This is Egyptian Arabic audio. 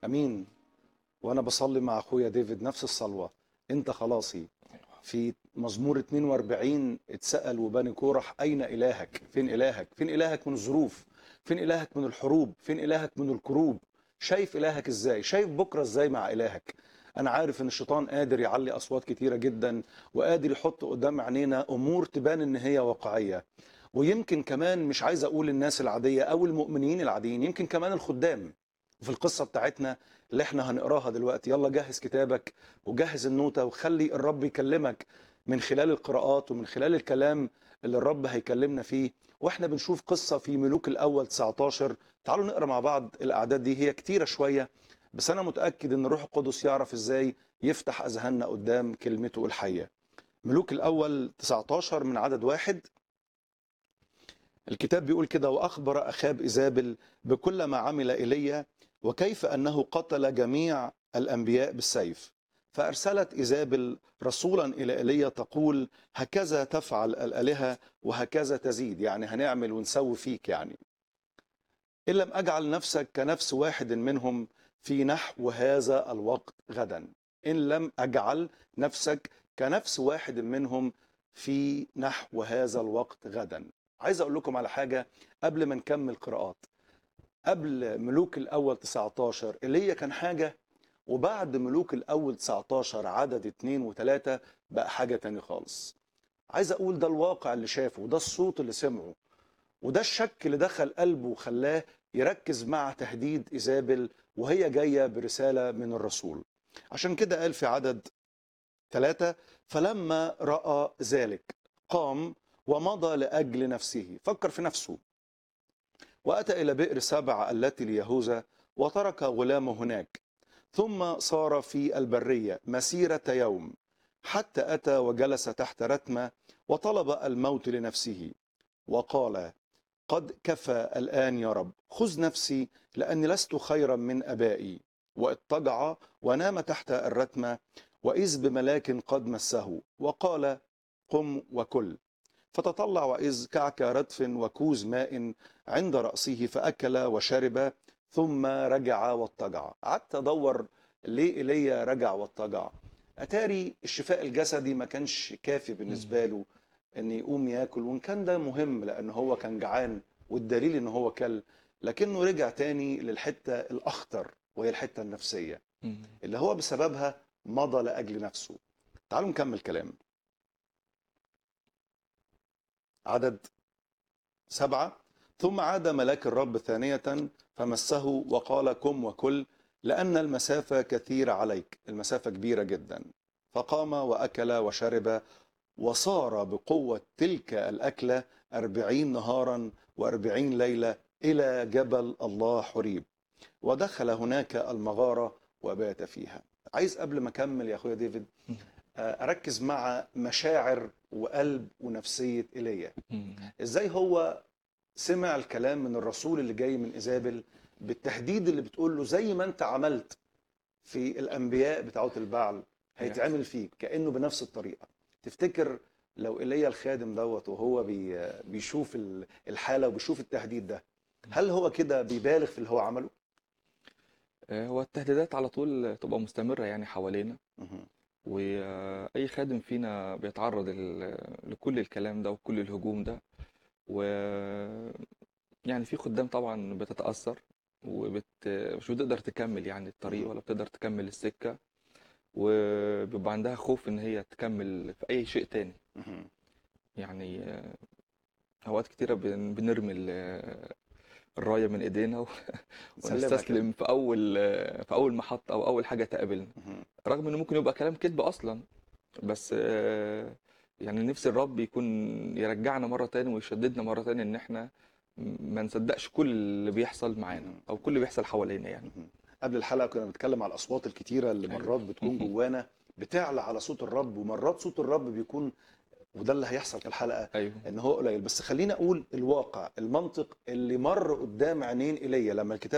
امين وانا بصلي مع اخويا ديفيد نفس الصلوه انت خلاصي في مزمور 42 اتسال وبني كورح اين الهك فين الهك فين الهك من الظروف فين الهك من الحروب فين الهك من الكروب شايف الهك ازاي شايف بكره ازاي مع الهك انا عارف ان الشيطان قادر يعلي اصوات كتيره جدا وقادر يحط قدام عينينا امور تبان ان هي واقعيه ويمكن كمان مش عايز اقول الناس العاديه او المؤمنين العاديين يمكن كمان الخدام في القصه بتاعتنا اللي احنا هنقراها دلوقتي يلا جهز كتابك وجهز النوتة وخلي الرب يكلمك من خلال القراءات ومن خلال الكلام اللي الرب هيكلمنا فيه واحنا بنشوف قصة في ملوك الأول 19 تعالوا نقرا مع بعض الأعداد دي هي كتيرة شوية بس أنا متأكد إن الروح القدس يعرف إزاي يفتح أذهاننا قدام كلمته الحية ملوك الأول 19 من عدد واحد الكتاب بيقول كده وأخبر أخاب إيزابل بكل ما عمل إيليا وكيف أنه قتل جميع الأنبياء بالسيف فأرسلت إيزابل رسولا إلى إيليا تقول هكذا تفعل الآلهة وهكذا تزيد يعني هنعمل ونسوي فيك يعني إن لم أجعل نفسك كنفس واحد منهم في نحو هذا الوقت غدا إن لم أجعل نفسك كنفس واحد منهم في نحو هذا الوقت غدا عايز أقول لكم على حاجة قبل ما نكمل قراءات قبل ملوك الأول 19 اللي هي كان حاجة وبعد ملوك الأول 19 عدد اتنين وتلاتة بقى حاجة تاني خالص عايز أقول ده الواقع اللي شافه وده الصوت اللي سمعه وده الشك اللي دخل قلبه وخلاه يركز مع تهديد إيزابل وهي جاية برسالة من الرسول عشان كده قال في عدد ثلاثة فلما رأى ذلك قام ومضى لأجل نفسه فكر في نفسه وأتى إلى بئر سبع التي ليهوذا وترك غلامه هناك ثم صار في البرية مسيرة يوم حتى أتى وجلس تحت رتمة وطلب الموت لنفسه وقال قد كفى الآن يا رب خذ نفسي لأني لست خيرا من أبائي واضطجع ونام تحت الرتمة وإذ بملاك قد مسه وقال قم وكل فتطلع وإذ كعك ردف وكوز ماء عند رأسه فأكل وشرب ثم رجع واضطجع قعدت أدور ليه إيليا رجع واضطجع أتاري الشفاء الجسدي ما كانش كافي بالنسبة له ان يقوم ياكل وان كان ده مهم لان هو كان جعان والدليل ان هو كل لكنه رجع تاني للحته الاخطر وهي الحته النفسيه مم. اللي هو بسببها مضى لاجل نفسه تعالوا نكمل كلام عدد سبعة ثم عاد ملاك الرب ثانية فمسه وقال قم وكل لأن المسافة كثيرة عليك المسافة كبيرة جدا فقام وأكل وشرب وصار بقوة تلك الأكلة أربعين نهارا وأربعين ليلة إلى جبل الله حريب ودخل هناك المغارة وبات فيها عايز قبل ما أكمل يا أخويا ديفيد آه، أركز مع مشاعر وقلب ونفسية إيليا مم. إزاي هو سمع الكلام من الرسول اللي جاي من إيزابل بالتهديد اللي بتقول له زي ما أنت عملت في الأنبياء بتاعت البعل هيتعمل فيك كأنه بنفس الطريقة تفتكر لو ايليا الخادم دوت وهو بي بيشوف ال- الحاله وبيشوف التهديد ده هل هو كده بيبالغ في اللي هو عمله؟ آه، هو التهديدات على طول تبقى مستمرة يعني حوالينا مهم. وأي خادم فينا بيتعرض ال- لكل الكلام ده وكل الهجوم ده و يعني في خدام طبعا بتتأثر وبت مش بتقدر تكمل يعني الطريق مهم. ولا بتقدر تكمل السكة وبيبقى عندها خوف إن هي تكمل في أي شيء تاني مهم. يعني آه، أوقات كتيرة بن- بنرمي ال- الراية من إيدينا و- نسلمها كده. ونستسلم في أول في أول محطة أو أول حاجة تقابلنا مهم. رغم إنه ممكن يبقى كلام كذب أصلا بس آه، يعني نفس الرب يكون يرجعنا مرة تاني ويشددنا مرة تاني إن إحنا ما نصدقش كل اللي بيحصل معانا أو كل اللي بيحصل حوالينا يعني مهم. قبل الحلقه كنا بنتكلم على الاصوات الكتيره اللي أيوة. مرات بتكون جوانا بتعلى على صوت الرب ومرات صوت الرب بيكون وده اللي هيحصل في الحلقه أيوه ان هو قليل بس خلينا اقول الواقع المنطق اللي مر قدام عينين ايليا لما الكتاب